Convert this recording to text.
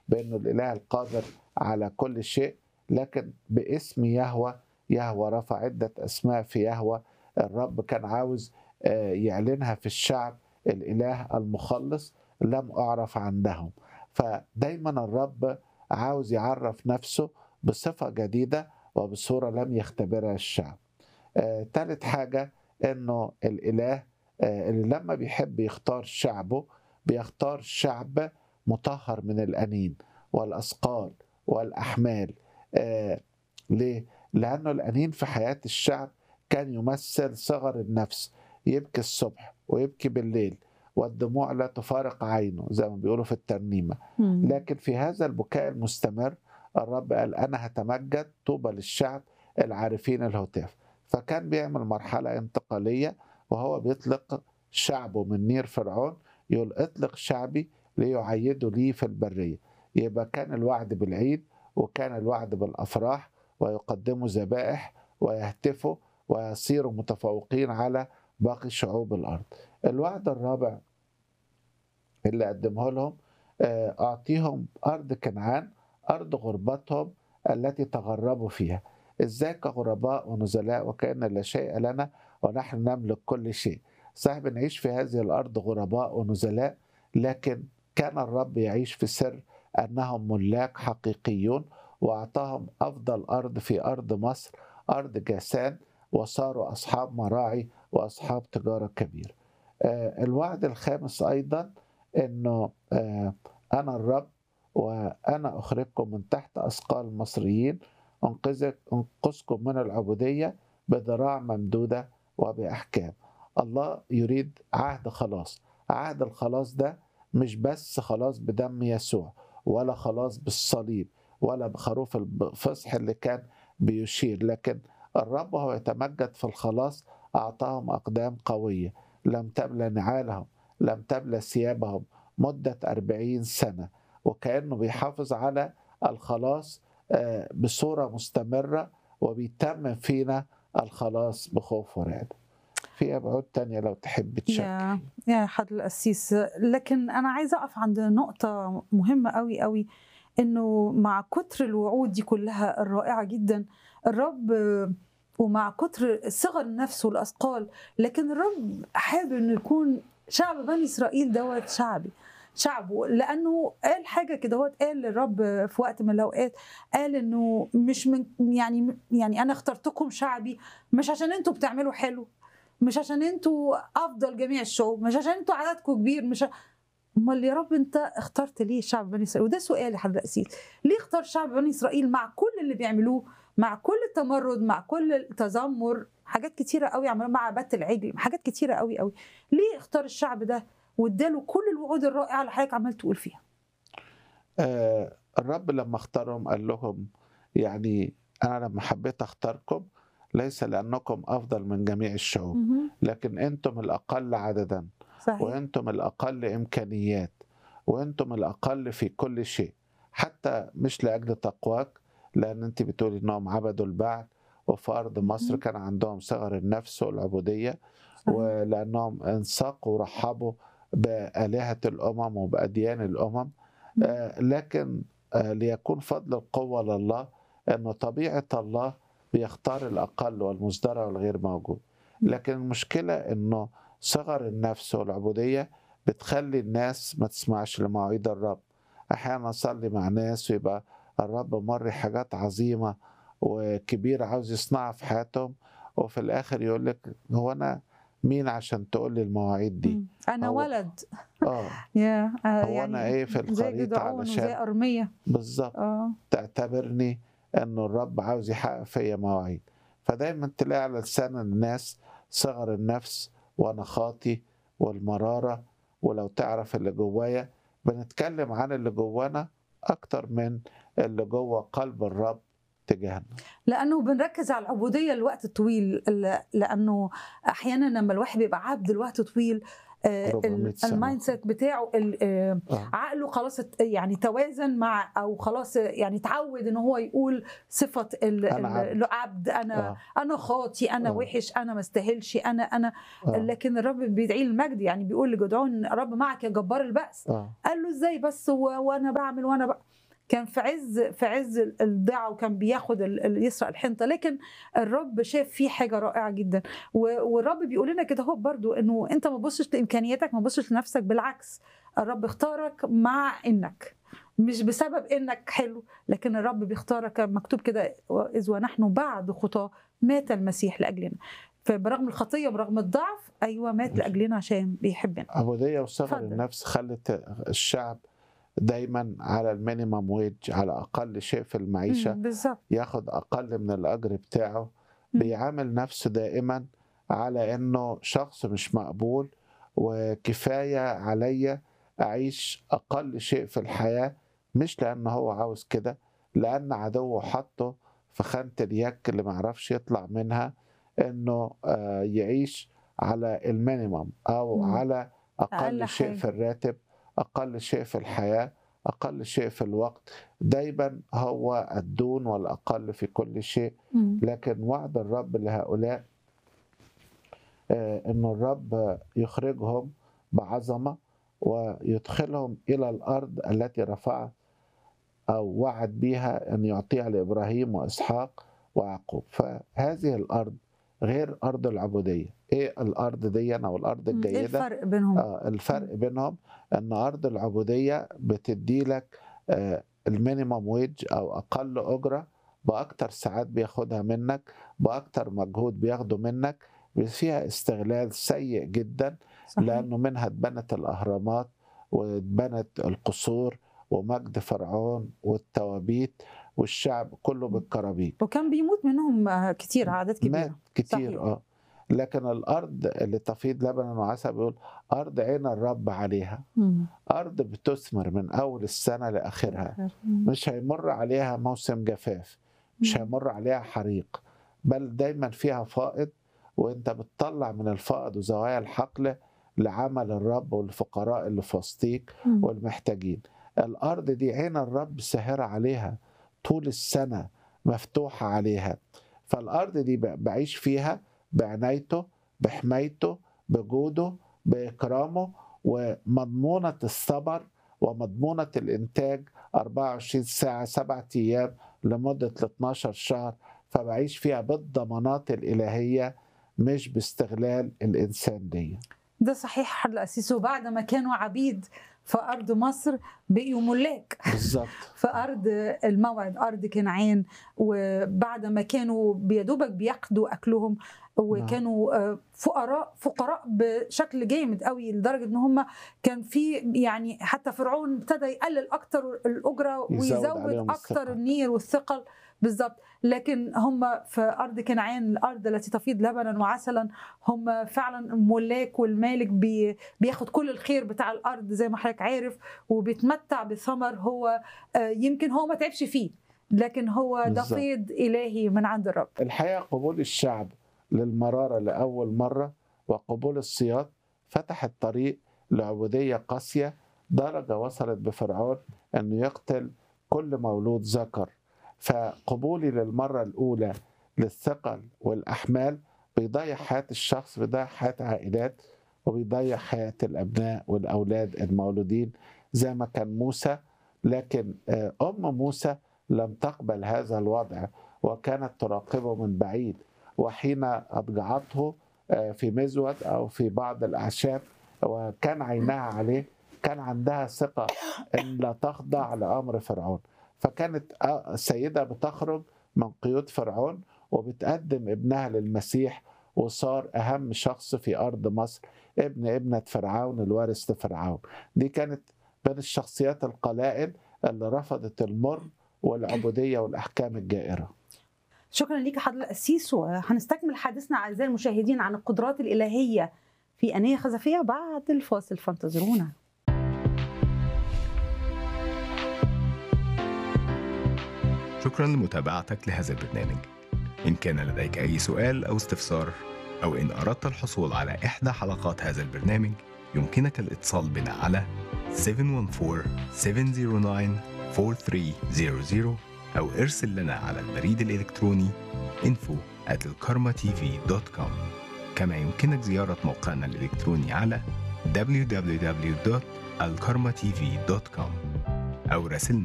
بانه الاله القادر على كل شيء لكن باسم يهوى يهوى رفع عده اسماء في يهوى الرب كان عاوز آه، يعلنها في الشعب الاله المخلص لم اعرف عندهم فدايما الرب عاوز يعرف نفسه بصفه جديده وبصوره لم يختبرها الشعب آه، تالت حاجه انه الاله آه، اللي لما بيحب يختار شعبه بيختار شعب مطهر من الانين والاثقال والاحمال آه، ليه؟ لانه الانين في حياه الشعب كان يمثل صغر النفس يبكي الصبح ويبكي بالليل والدموع لا تفارق عينه زي ما بيقولوا في الترنيمه مم. لكن في هذا البكاء المستمر الرب قال انا هتمجد طوبى للشعب العارفين الهتاف فكان بيعمل مرحله انتقاليه وهو بيطلق شعبه من نير فرعون يقول اطلق شعبي ليعيدوا لي في البريه يبقى كان الوعد بالعيد وكان الوعد بالافراح ويقدموا ذبائح ويهتفوا ويصيروا متفوقين على باقي شعوب الارض الوعد الرابع اللي قدمه لهم آه، أعطيهم أرض كنعان أرض غربتهم التي تغربوا فيها إزاي كغرباء ونزلاء وكأن لا شيء لنا ونحن نملك كل شيء صحيح بنعيش في هذه الأرض غرباء ونزلاء لكن كان الرب يعيش في سر أنهم ملاك حقيقيون وأعطاهم أفضل أرض في أرض مصر أرض جاسان وصاروا أصحاب مراعي وأصحاب تجارة كبيرة آه، الوعد الخامس أيضا أنه آه، أنا الرب وأنا أخرجكم من تحت أثقال المصريين أنقذك أنقذكم من العبودية بذراع ممدودة وبأحكام الله يريد عهد خلاص عهد الخلاص ده مش بس خلاص بدم يسوع ولا خلاص بالصليب ولا بخروف الفصح اللي كان بيشير لكن الرب وهو يتمجد في الخلاص أعطاهم أقدام قوية لم تبلى نعالهم لم تبلى ثيابهم مدة أربعين سنة وكأنه بيحافظ على الخلاص آه، بصورة مستمرة وبيتم فينا الخلاص بخوف ورعب في أبعاد تانية لو تحب تشكل يا يا حضر القسيس لكن انا عايزه اقف عند نقطه مهمه قوي قوي انه مع كتر الوعود دي كلها الرائعه جدا الرب ومع كتر صغر النفس والاثقال لكن الرب حابب انه يكون شعب بني اسرائيل دوت شعبي شعبه لانه قال حاجه كده هو قال للرب في وقت من الاوقات قال انه مش من يعني يعني انا اخترتكم شعبي مش عشان انتوا بتعملوا حلو مش عشان انتوا افضل جميع الشعوب مش عشان انتوا عددكم كبير مش ع- امال يا رب انت اخترت ليه شعب بني اسرائيل وده سؤال يا حضرتك القسيس ليه اختار شعب بني اسرائيل مع كل اللي بيعملوه مع كل التمرد مع كل التذمر حاجات كتيره قوي عملوها مع بت العجل حاجات كتيره قوي قوي ليه اختار الشعب ده واداله كل الوعود الرائعه اللي حضرتك عمال تقول فيها آه الرب لما اختارهم قال لهم يعني أنا لما حبيت أختاركم ليس لأنكم أفضل من جميع الشعوب مهم. لكن أنتم الأقل عددا صحيح وأنتم الأقل إمكانيات وأنتم الأقل في كل شيء حتى مش لأجل تقواك لأن أنت بتقولي إنهم عبدوا البعل وفي أرض مصر مهم. كان عندهم صغر النفس والعبودية صحيح. ولأنهم انساقوا ورحبوا بآلهة الأمم وبأديان الأمم آه، لكن آه، ليكون فضل القوة لله أنه طبيعة الله بيختار الأقل والمزدرع والغير موجود لكن المشكلة أنه صغر النفس والعبودية بتخلي الناس ما تسمعش لمواعيد الرب أحيانا أصلي مع ناس ويبقى الرب مري حاجات عظيمة وكبيرة عاوز يصنعها في حياتهم وفي الآخر يقول لك هو أنا مين عشان تقول لي المواعيد دي مم. انا هو- ولد اه يا آه، هو أنا إيه في زي الخريطة جدعون وزي علشان ارميه بالظبط اه تعتبرني انه الرب عاوز يحقق فيا مواعيد فدايما تلاقي على لسان الناس صغر النفس وانا خاطي والمراره ولو تعرف اللي جوايا بنتكلم عن اللي جوانا اكتر من اللي جوه قلب الرب تجاهنا لانه بنركز على العبوديه لوقت طويل ل- لانه احيانا لما الواحد بيبقى عبد لوقت طويل آه، 400 ال- سنة. المايند سيت بتاعه ال- آه، آه. عقله خلاص ات- يعني توازن مع او خلاص يعني اتعود ان هو يقول صفه ال- أنا ال- العبد انا آه. انا خاطي انا آه. وحش انا ما استاهلش انا انا آه. لكن الرب بيدعيه المجد يعني بيقول لجدعون الرب معك يا جبار البأس آه. قال له ازاي بس و... وانا بعمل وانا بقى كان في عز في عز الضيعه وكان بياخد ال- ال- يسرق الحنطه لكن الرب شاف فيه حاجه رائعه جدا و- والرب بيقول لنا كده هو برضو انه انت ما تبصش لامكانياتك ما تبصش لنفسك بالعكس الرب اختارك مع انك مش بسبب انك حلو لكن الرب بيختارك مكتوب كده اذ ونحن بعد خطاه مات المسيح لاجلنا فبرغم الخطيه برغم الضعف ايوه مات لاجلنا عشان بيحبنا عبودية وصغر اتفضل. النفس خلت الشعب دايما على المينيمم ويج على أقل شيء في المعيشة مم، بالظبط ياخد أقل من الأجر بتاعه مم. بيعامل نفسه دائما على إنه شخص مش مقبول وكفاية عليا أعيش أقل شيء في الحياة مش لأنه هو عاوز كده لأن عدوه حطه في خانة اليك اللي معرفش يطلع منها إنه آه، يعيش على المينيمم أو مم. على أقل أقل شيء حاجة. في الراتب أقل شيء في الحياة أقل شيء في الوقت دايما هو الدون والأقل في كل شيء مم. لكن وعد الرب لهؤلاء آه، أن الرب يخرجهم بعظمة ويدخلهم إلى الأرض التي رفع أو وعد بها أن يعطيها لإبراهيم وإسحاق ويعقوب فهذه الأرض غير أرض العبودية إيه الأرض دي أو الأرض مم. ايه الجيدة الفرق بينهم؟ آه، الفرق بينهم ان ارض العبوديه بتدي لك آه، المينيمم ويج او اقل اجره باكتر ساعات بياخدها منك باكتر مجهود بياخده منك فيها استغلال سيء جدا صحيح. لانه منها اتبنت الاهرامات واتبنت القصور ومجد فرعون والتوابيت والشعب كله بالكرابيك وكان بيموت منهم آه، كتير عدد مات كبيره كتير صحيح. اه لكن الارض اللي تفيض لبنا وعسل بيقول ارض عين الرب عليها مم. أرض بتثمر من أول السنة لآخرها مم. مش هيمر عليها موسم جفاف مش مم. هيمر عليها حريق بل دايما فيها فائض وانت بتطلع من الفائض وزوايا الحقل لعمل الرب والفقراء اللي في وسطيك مم. والمحتاجين الأرض دي عين الرب ساهرة عليها طول السنة مفتوحة عليها فالأرض دي ب- بعيش فيها بعنايته بحمايته بجوده بإكرامه ومضمونة الصبر ومضمونة الإنتاج 24 ساعة سبعة أيام لمدة 12 شهر فبعيش فيها بالضمانات الإلهية مش باستغلال الإنسان دي ده صحيح حل أسيس وبعد ما كانوا عبيد في أرض مصر بقيوا ملاك بالظبط في أرض الموعد أرض كنعان وبعد ما كانوا بيدوبك بياخدوا أكلهم وكانوا آه، فقراء فقراء بشكل جامد قوي لدرجه ان هم كان في يعني حتى فرعون ابتدى يقلل اكتر الاجره يزود عليهم ويزود اكتر الثقل. النير والثقل بالظبط لكن هم في ارض كنعان الارض التي تفيض لبنا وعسلا هم فعلا ملاك والمالك بي بياخد كل الخير بتاع الارض زي ما حضرتك عارف وبيتمتع بثمر هو آه، يمكن هو ما تعبش فيه لكن هو ده بالظبط. فيض الهي من عند الرب الحقيقة قبول الشعب للمرارة لأول مرة وقبول الصياد فتح الطريق لعبودية قاسية درجة وصلت بفرعون أنه يقتل كل مولود ذكر فقبولي للمرة الأولى للثقل والأحمال بيضيع حياة الشخص بيضيع حياة عائلات وبيضيع حياة الأبناء والأولاد المولودين زي ما كان موسى لكن آه، أم موسى لم تقبل هذا الوضع وكانت تراقبه من بعيد وحين أضجعته آه، في مزود أو في بعض الأعشاب وكان عينها عليه كان عندها ثقة أن لا تخضع لأمر فرعون فكانت آه، السيدة بتخرج من قيود فرعون وبتقدم ابنها للمسيح وصار أهم شخص في أرض مصر ابن ابنة فرعون الوارث لفرعون دي كانت بين الشخصيات القلائل اللي رفضت المر والعبودية والأحكام الجائرة شكرا ليك حضرتك القسيس وهنستكمل حديثنا اعزائي المشاهدين عن القدرات الالهيه في انيه خزفيه بعد الفاصل فانتظرونا شكرا لمتابعتك لهذا البرنامج إن كان لديك أي سؤال أو استفسار أو إن أردت الحصول على إحدى حلقات هذا البرنامج يمكنك الاتصال بنا على 714-709-4300 أو ارسل لنا على البريد الإلكتروني info at الكارما-tv.com كما يمكنك زيارة موقعنا الإلكتروني على www.alkarmatv.com أو راسلنا